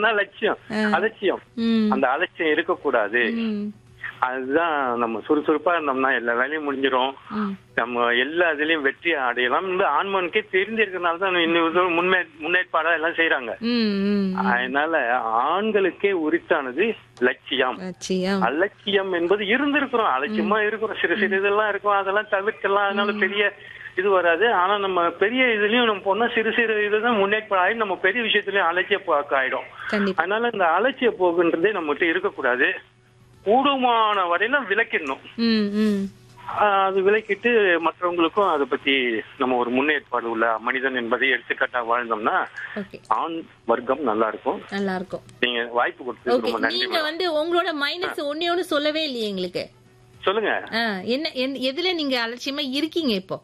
அலட்சியம்னா லட்சியம் அலட்சியம் ம் அந்த அலட்சியம் இருக்கக்கூடாது ம் அதுதான் நம்ம சுறுசுறுப்பா இருந்தோம்னா எல்லா வேலையும் முடிஞ்சிரும் ம் நம்ம எல்லா இதுலயும் வெற்றி அடையலாம் இந்த ஆண்மனுக்கே தெரிஞ்சிருக்கனால தான் இன்னும் முன்னே முன்னேற்பாடா எல்லாம் செய்யறாங்க ம் ம் அதனால ஆண்களுக்கே உரித்தானது லட்சியம் லட்சியம் அலட்சியம் என்பது இருந்திருக்கிறோம் அலட்சியமா இருக்கிறோம் சிறு சிறு இதெல்லாம் இருக்கும் அதெல்லாம் தவிர்க்கலாம் அதனால பெரிய இது வராது ஆனா நம்ம பெரிய இதுலயும் நம்ம போனா சிறு சிறு இதுதான் முன்னேற்பாடு ஆகி நம்ம பெரிய விஷயத்துலயும் அலட்சிய போக்கு ஆயிடும் கண்டிப்பா அதனால இந்த அலட்சிய போக்குன்றதே நம்மகிட்ட இருக்கக்கூடாது கூடுமான வரையில விளக்கிடணும் ம் ம் ஆஹ் அது விலக்கிட்டு மற்றவங்களுக்கும் அதை பத்தி நம்ம ஒரு முன்னேற்பாடு உள்ள மனிதன் என்பதை எடுத்துக்காட்டா வாழ்ந்தோம்னா ஓகே ஆண் வர்க்கம் நல்லா இருக்கும் நல்லா இருக்கும் நீங்க வாய்ப்பு கொடுத்ததுக்கு ஓகே ரொம்ப நன்றி நீங்க மேடம். வந்து உங்களோட மைனஸ் ஒன்னே ஒண்ணு சொல்லவே இல்லையே எங்களுக்கு சொல்லுங்க ஆ, என்ன என்- எதுல நீங்க அலட்சியமா இருக்கீங்க இப்போ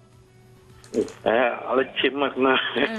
ஆஹ் அலட்சியமா இருக்குன்னா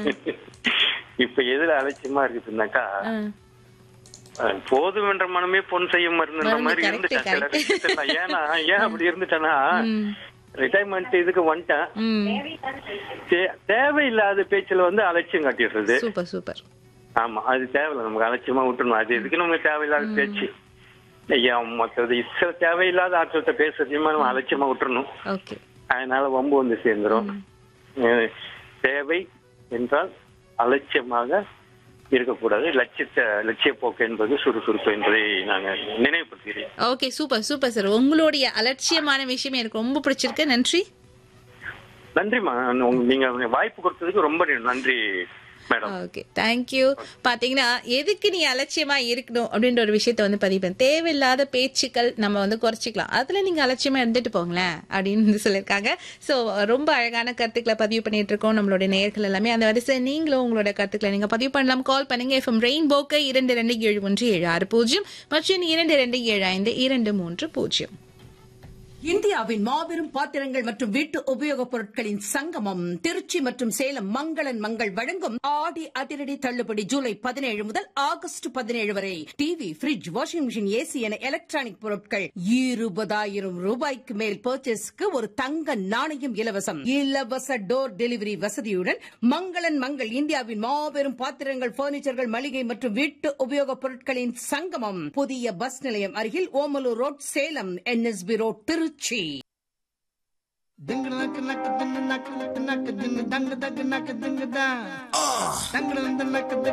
இப்ப எதுல அலட்சியமா இருக்குதுன்னாக்கா ஆ, ஆஹ் போதும் என்ற மனமே பொன் செய்யும் மருந்துன்ற மருந்து, மாதிரி correct, இருந்துட்டேன் சில correct. விஷயத்துல. ஏன்னா ஏன் அப்படி இருந்துட்டேன்னா ம், ரிட்டைர்மெண்ட் இதுக்கு வந்துட்டேன் ம். தே- தேவையில்லாத பேச்சுல வந்து அலட்சியம் காட்டிடுறது சூப்பர் சூப்பர் ஆமா அது தேவையில்ல நமக்கு அலட்சியமா விட்டுணும் அது எதுக்கு நமக்கு தேவையில்லாத பேச்சு ஐயா மற்றது சில தேவையில்லாத ஆற்றத்தை பேசுறதையுமே நம்ம அலட்சியமா விட்டுறணும் ஓகே அதனால வம்பு வந்து சேர்ந்துரும் அஹ் தேவை என்றால் அலட்சியமாக இருக்கக்கூடாது லட்சியத்தை லட்சிய போக்கு என்பது சுறுசுறுப்பு என்பதை நாங்கள் நினைவுபடுத்துகிறேன் ஓகே சூப்பர் சூப்பர் சார் உங்களுடைய அலட்சியமான விஷயம் எனக்கு ரொம்ப பிடிச்சிருக்கு நன்றி நன்றிம்மா உங்க- நீங்க வாய்ப்பு கொடுத்ததுக்கு ரொம்ப நன்றி மேடம் ஓகே தேங்க்யூ பாத்தீங்கன்னா எதுக்கு நீ அலட்சியமா இருக்கணும் அப்படின்ற ஒரு விஷயத்த வந்து பதிவு பண்ண தேவையில்லாத பேச்சுக்கள் நம்ம வந்து குறைச்சிக்கலாம் அதுல நீங்க அலட்சியமா இருந்துட்டு போங்களேன் அப்படின்னு வந்து சொல்லியிருக்காங்க சோ ரொம்ப அழகான கருத்துக்களை பதிவு பண்ணிட்டு இருக்கோம் நம்மளுடைய நேயர்கள் எல்லாமே அந்த வரிசை நீங்களும் உங்களோட கருத்துக்களை நீங்க பதிவு பண்ணலாம் கால் பண்ணுங்க எஃப்எம் ரெயின்போக்கு இரண்டு ரெண்டு ஏழு ஒன்று ஏழு ஆறு பூஜ்ஜியம் மற்றும் இரண்டு ரெண்டு ஏழு ஐந்து இரண்டு மூன்று பூஜ்ஜியம் இந்தியாவின் மாபெரும் பாத்திரங்கள் மற்றும் வீட்டு உபயோகப் பொருட்களின் சங்கமம் திருச்சி மற்றும் சேலம் மங்களன் மங்கள் வழங்கும் ஆடி அதிரடி தள்ளுபடி ஜூலை பதினேழு முதல் ஆகஸ்ட் பதினேழு வரை TV fridge washing machine AC என எலக்ட்ரானிக் பொருட்கள் இருபதாயிரம் ரூபாய்க்கு மேல் பர்ச்சேஸ்க்கு ஒரு தங்க நாணயம் இலவசம் இலவச டோர் டெலிவரி வசதியுடன் மங்களன் மங்கள் இந்தியாவின் மாபெரும் பாத்திரங்கள் பர்னிச்சர்கள் மளிகை மற்றும் வீட்டு உபயோகப் பொருட்களின் சங்கமம் புதிய பஸ் நிலையம் அருகில் Omalur road Salem NSB road Tiruchi Ding nak nak ding nak nak ding dang dang nak ding da. Dang dang nak